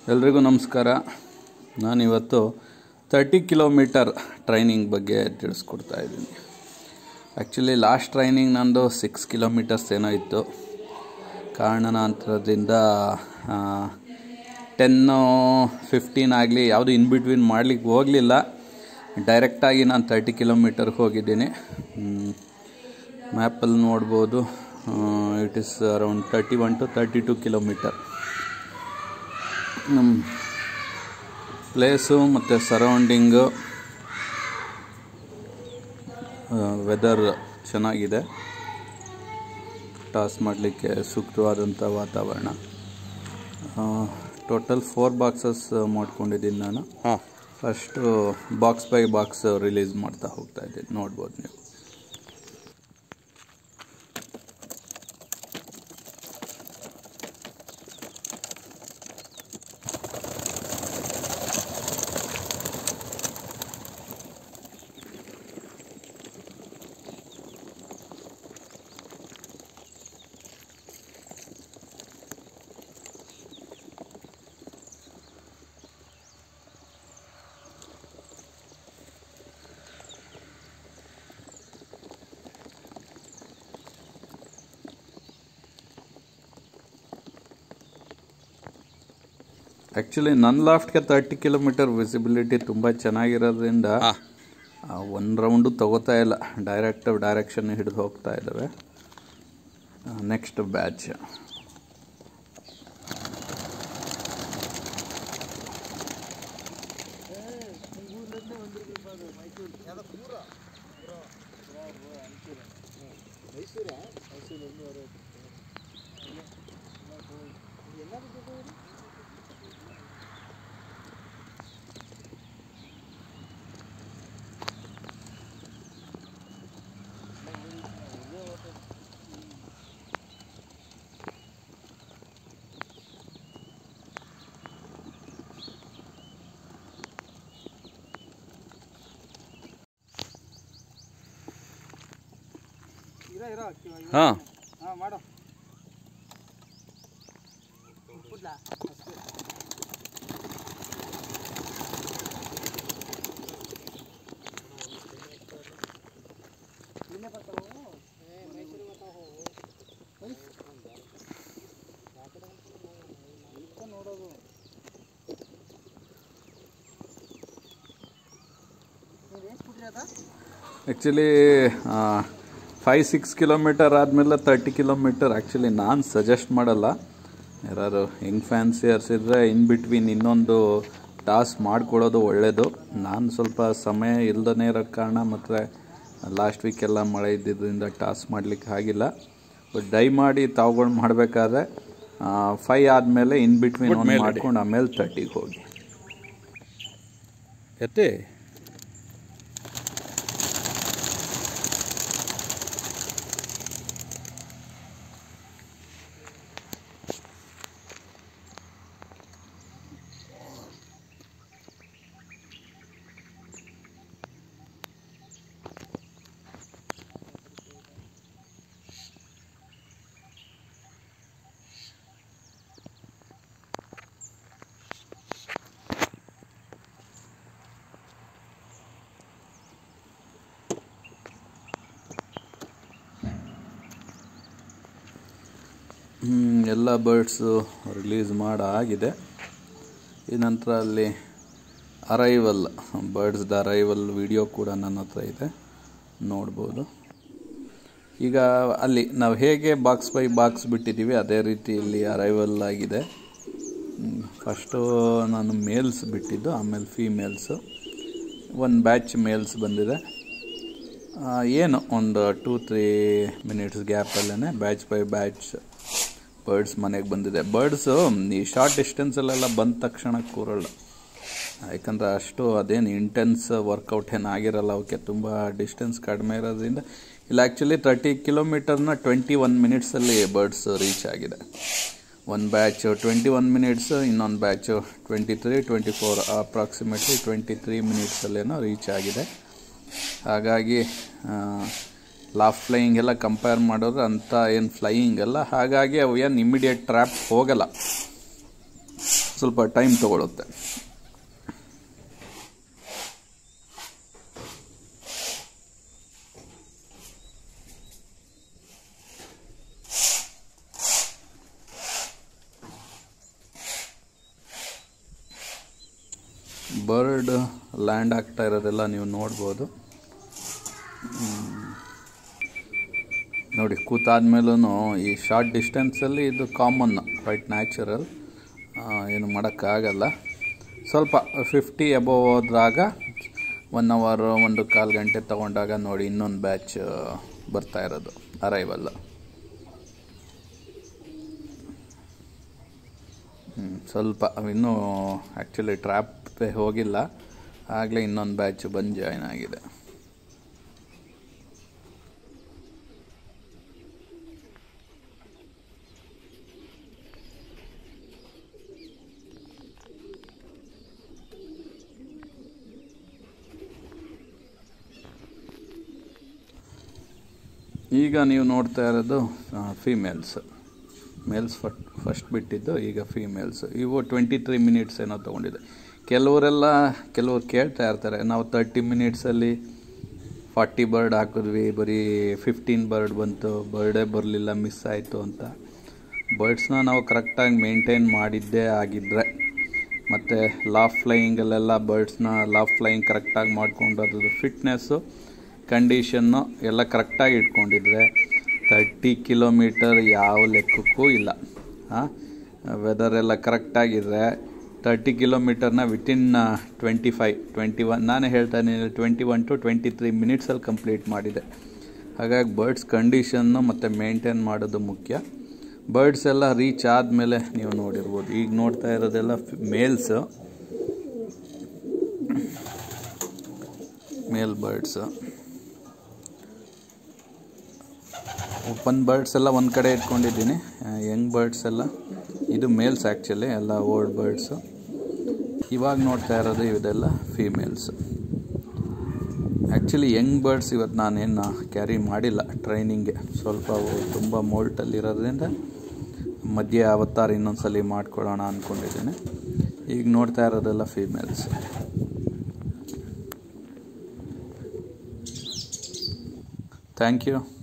ಎಲ್ರಿಗೂ ನಮಸ್ಕಾರ ನಾನಿವತ್ತು ತರ್ಟಿ ಕಿಲೋಮೀಟರ್ ಟ್ರೈನಿಂಗ್ ಬಗ್ಗೆ ತಿಳಿಸ್ಕೊಡ್ತಾ ಇದ್ದೀನಿ ಆ್ಯಕ್ಚುಲಿ ಲಾಸ್ಟ್ ಟ್ರೈನಿಂಗ್ ನಂದು ಸಿಕ್ಸ್ ಕಿಲೋಮೀಟರ್ಸ್ ಏನೋ ಇತ್ತು ಕಾರಣಾಂತರದಿಂದ ಟೆನ್ನು ಫಿಫ್ಟೀನ್ ಆಗಲಿ ಯಾವುದು ಇನ್ ಬಿಟ್ವೀನ್ ಮಾಡಲಿಕ್ಕೆ ಹೋಗಲಿಲ್ಲ ಡೈರೆಕ್ಟಾಗಿ ನಾನು ತರ್ಟಿ ಕಿಲೋಮೀಟರ್ಗೆ ಹೋಗಿದ್ದೀನಿ ಮ್ಯಾಪಲ್ಲಿ ನೋಡ್ಬೋದು it is around thirty one two thirty two kilometre ನಮ್ಮ ಪ್ಲೇಸು ಮತ್ತು ಸರೌಂಡಿಂಗು ವೆದರ್ ಚೆನ್ನಾಗಿದೆ ಟಾಸ್ ಮಾಡಲಿಕ್ಕೆ ಸೂಕ್ತವಾದಂಥ ವಾತಾವರಣ ಟೋಟಲ್ ಫೋರ್ ಬಾಕ್ಸಸ್ ಮಾಡ್ಕೊಂಡಿದ್ದೀನಿ ನಾನು ಹಾಂ first box by box release ಮಾಡ್ತಾ ಹೋಗ್ತಾ ಇದ್ದೀನಿ ನೋಡ್ಬೋದು ನೀವು ಆ್ಯಕ್ಚುಲಿ ನನ್ನ ಲಾಫ್ಟ್ಗೆ ತರ್ಟಿ ಕಿಲೋಮೀಟರ್ ವಿಸಿಬಿಲಿಟಿ ತುಂಬ ಚೆನ್ನಾಗಿರೋದ್ರಿಂದ ಹಾಂ ಒಂದು ರೌಂಡು ತಗೋತಾ ಇಲ್ಲ ಡೈರೆಕ್ಟ್ ಡೈರೆಕ್ಷನ್ ಹಿಡಿದು ಹೋಗ್ತಾ ಇದ್ದಾವೆ ನೆಕ್ಸ್ಟ್ ಬ್ಯಾಚ್ ಹಾಂ ಆ್ಯಕ್ಚುಲಿ ಫೈವ್ ಸಿಕ್ಸ್ ಕಿಲೋಮೀಟರ್ ಆದಮೇಲೆ ತರ್ಟಿ ಕಿಲೋಮೀಟರ್ ಆ್ಯಕ್ಚುಲಿ ನಾನು ಸಜೆಸ್ಟ್ ಮಾಡಲ್ಲ ಯಾರು ಹೆಂಗ್ ಫ್ಯಾನ್ಸಿಯರ್ಸ್ ಇದ್ದರೆ ಇನ್ ಬಿಟ್ವೀನ್ ಇನ್ನೊಂದು ಟಾಸ್ ಮಾಡ್ಕೊಳ್ಳೋದು ಒಳ್ಳೆಯದು ನಾನು ಸ್ವಲ್ಪ ಸಮಯ ಇಲ್ದೇ ಇರೋ ಕಾರಣ ಮತ್ತು ಲಾಸ್ಟ್ ವೀಕೆಲ್ಲ ಮಳೆ ಇದ್ದಿದ್ದರಿಂದ ಟಾಸ್ ಮಾಡಲಿಕ್ಕೆ ಆಗಿಲ್ಲ ಬಟ್ ಡೈ ಮಾಡಿ ತಾವುಗಳು ಮಾಡಬೇಕಾದ್ರೆ ಫೈ ಆದಮೇಲೆ ಇನ್ ಬಿಟ್ವೀನ್ ಒಂದು ಮಾಡ್ಕೊಂಡು ಆಮೇಲೆ ತರ್ಟಿಗೆ ಹೋಗಿ ಎತ್ತಿ ಹ್ಮ್, ಎಲ್ಲ ಬರ್ಡ್ಸು ರಿಲೀಸ್ ಮಾಡಾಗಿದೆ ಈ ನಂತರ ಅಲ್ಲಿ ಅರೈವಲ್ ಬರ್ಡ್ಸ್ದ ಅರೈವಲ್ ವಿಡಿಯೋ ಕೂಡ ನನ್ನ ಹತ್ರ ಇದೆ ನೋಡ್ಬೋದು ಈಗ ಅಲ್ಲಿ ನಾವು ಹೇಗೆ ಬಾಕ್ಸ್ ಬೈ ಬಾಕ್ಸ್ ಬಿಟ್ಟಿದ್ದೀವಿ ಅದೇ ರೀತಿ ಇಲ್ಲಿ ಅರೈವಲ್ ಆಗಿದೆ ಫಸ್ಟು ನಾನು ಮೇಲ್ಸ್ ಬಿಟ್ಟಿದ್ದು ಆಮೇಲೆ ಫೀಮೇಲ್ಸು ಒಂದು ಬ್ಯಾಚ್ ಮೇಲ್ಸ್ ಬಂದಿದೆ ಆ, ಏನು ಒಂದು ಟೂ ತ್ರೀ ಮಿನಿಟ್ಸ್ ಗ್ಯಾಪಲ್ಲೇ ಬ್ಯಾಚ್ ಬೈ ಬ್ಯಾಚ್ ಬರ್ಡ್ಸ್ ಮನೆಗೆ ಬಂದಿದೆ ಬರ್ಡ್ಸು ಈ ಶಾರ್ಟ್ ಡಿಸ್ಟೆನ್ಸಲ್ಲೆಲ್ಲ ಬಂದ ತಕ್ಷಣ ಕೂರಲ್ಲ ಯಾಕಂದರೆ ಅಷ್ಟು ಅದೇನು ಇಂಟೆನ್ಸ್ ವರ್ಕೌಟ್ ಏನು ಆಗಿರಲ್ಲ ಅವಕ್ಕೆ ತುಂಬ ಡಿಸ್ಟೆನ್ಸ್ ಕಡಿಮೆ ಇರೋದ್ರಿಂದ ಇಲ್ಲಿ ಆ್ಯಕ್ಚುಲಿ ತರ್ಟಿ ಕಿಲೋಮೀಟರ್ನ ಟ್ವೆಂಟಿ ಒನ್ ಮಿನಿಟ್ಸಲ್ಲಿ ಬರ್ಡ್ಸ್ ರೀಚ್ ಆಗಿದೆ ಒಂದು ಬ್ಯಾಚ್ ಟ್ವೆಂಟಿ ಒನ್ ಮಿನಿಟ್ಸ್ ಇನ್ನೊಂದು batch twenty three twenty four approximately twenty three ಮಿನಿಟ್ಸಲ್ಲೇನೋ ರೀಚ್ ಆಗಿದೆ ಹಾಗಾಗಿ ಲಾಫ್ ಫ್ಲೈಯಿಂಗ್ ಎಲ್ಲ ಕಂಪೇರ್ ಮಾಡಿದ್ರೆ ಅಂಥ ಏನು ಫ್ಲೈಯಿಂಗ್ ಅಲ್ಲ ಹಾಗಾಗಿ ಅವು ಏನು ಇಮಿಡಿಯೇಟ್ ಟ್ರ್ಯಾಪ್ ಹೋಗಲ್ಲ ಸ್ವಲ್ಪ ಟೈಮ್ ತಗೊಳುತ್ತೆ ಬರ್ಡ್ ಲ್ಯಾಂಡ್ ಆಗ್ತಾ ಇರೋದೆಲ್ಲ ನೀವು ನೋಡ್ಬೋದು ಹ್ಮ್. ನೋಡಿ ಕೂತಾದ್ಮೇಲೂ ಈ ಶಾರ್ಟ್ ಡಿಸ್ಟೆನ್ಸಲ್ಲಿ ಇದು ಕಾಮನ್ ರೈಟ್ ನ್ಯಾಚುರಲ್ ಏನು ಮಾಡೋಕ್ಕಾಗಲ್ಲ ಸ್ವಲ್ಪ ಫಿಫ್ಟಿ ಅಬೋವ್ ಹೋದ್ರಾಗ ಒನ್ ಅವರ್ ಒಂದು ಕಾಲು ಗಂಟೆ ತಗೊಂಡಾಗ ನೋಡಿ ಇನ್ನೊಂದು ಬ್ಯಾಚ್ ಬರ್ತಾ ಇರೋದು ಅರೈವಲ್ ಹ್ಮ್, ಸ್ವಲ್ಪ ಇನ್ನೂ ಆ್ಯಕ್ಚುಲಿ ಟ್ರ್ಯಾಪ್ ಹೋಗಿಲ್ಲ ಆಗಲೇ ಇನ್ನೊಂದು ಬ್ಯಾಚ್ ಬಂದು ಜಾಯ್ನ್ ಆಗಿದೆ ಈಗ ನೀವು ನೋಡ್ತಾ ಇರೋದು ಫೀಮೇಲ್ಸ್ ಮೇಲ್ಸ್ ಫಟ್ ಫಸ್ಟ್ ಬಿಟ್ಟಿದ್ದು ಈಗ ಫೀಮೇಲ್ಸ್ ಇವು ಟ್ವೆಂಟಿ ತ್ರೀ ಮಿನಿಟ್ಸ್ ಏನೋ ತೊಗೊಂಡಿದೆ ಕೆಲವರೆಲ್ಲ ಕೆಲವ್ರು ಕೇಳ್ತಾ ಇರ್ತಾರೆ ನಾವು ತರ್ಟಿ ಮಿನಿಟ್ಸಲ್ಲಿ ಫಾರ್ಟಿ ಬರ್ಡ್ ಹಾಕಿದ್ವಿ ಬರೀ ಫಿಫ್ಟೀನ್ ಬರ್ಡ್ ಬಂತು ಬರ್ಡೇ ಬರಲಿಲ್ಲ ಮಿಸ್ ಆಯಿತು ಅಂತ ಬರ್ಡ್ಸ್ನ ನಾವು ಕರೆಕ್ಟಾಗಿ ಮೇಂಟೈನ್ ಮಾಡಿದ್ದೇ ಆಗಿದ್ದರೆ ಮತ್ತು ಲಾಫ್ ಫ್ಲೈಯಿಂಗಲ್ಲೆಲ್ಲ ಬರ್ಡ್ಸ್ನ ಲಾಫ್ ಫ್ಲೈಯಿಂಗ್ ಕರೆಕ್ಟಾಗಿ ಮಾಡ್ಕೊಂಡು ಅದ್ರದ್ದು ಫಿಟ್ನೆಸ್ಸು ಕಂಡೀಷನ್ನು ಎಲ್ಲ ಕರೆಕ್ಟಾಗಿ ಇಟ್ಕೊಂಡಿದ್ರೆ ತರ್ಟಿ ಕಿಲೋಮೀಟರ್ ಯಾವ ಲೆಕ್ಕಕ್ಕೂ ಇಲ್ಲ ಹಾಂ ವೆದರ್ ಎಲ್ಲ ಕರೆಕ್ಟಾಗಿದ್ರೆ ತರ್ಟಿ ಕಿಲೋಮೀಟರ್ನ within twenty five twenty one ನಾನೇ ಹೇಳ್ತಾ ಇದ್ದೀನಿ twenty one two twenty three ಮಿನಿಟ್ಸಲ್ಲಿ ಕಂಪ್ಲೀಟ್ ಮಾಡಿದೆ ಹಾಗಾಗಿ ಬರ್ಡ್ಸ್ ಕಂಡೀಷನ್ನು ಮತ್ತು ಮೇಂಟೈನ್ ಮಾಡೋದು ಮುಖ್ಯ ಬರ್ಡ್ಸ್ ಎಲ್ಲ ರೀಚ್ ಆದಮೇಲೆ ನೀವು ನೋಡಿರ್ಬೋದು ಈಗ ನೋಡ್ತಾ ಇರೋದೆಲ್ಲ males male birds open birds ಎಲ್ಲ ಒಂದು ಕಡೆ ಇಟ್ಕೊಂಡಿದ್ದೀನಿ ಯಂಗ್ ಬರ್ಡ್ಸ್ ಎಲ್ಲ ಇದು ಮೇಲ್ಸ್ ಆ್ಯಕ್ಚುಲಿ ಎಲ್ಲ ಓಲ್ಡ್ ಬರ್ಡ್ಸು ಇವಾಗ ನೋಡ್ತಾ ಇರೋದು ಇದೆಲ್ಲ ಫೀಮೇಲ್ಸ್ ಆ್ಯಕ್ಚುಲಿ ಯಂಗ್ ಬರ್ಡ್ಸ್ ಇವತ್ತು ನಾನೇನು ಕ್ಯಾರಿ ಮಾಡಿಲ್ಲ ಟ್ರೈನಿಂಗ್ಗೆ ಸ್ವಲ್ಪ ಅವು ತುಂಬ ಮೋಲ್ಟಲ್ಲಿರೋದ್ರಿಂದ ಮಧ್ಯೆ ಅವತ್ತಾರು ಇನ್ನೊಂದ್ಸಲಿ ಮಾಡ್ಕೊಳ್ಳೋಣ ಅಂದ್ಕೊಂಡಿದ್ದೀನಿ ಈಗ ನೋಡ್ತಾ ಇರೋದೆಲ್ಲ ಫೀಮೇಲ್ಸ್ ಥ್ಯಾಂಕ್ ಯು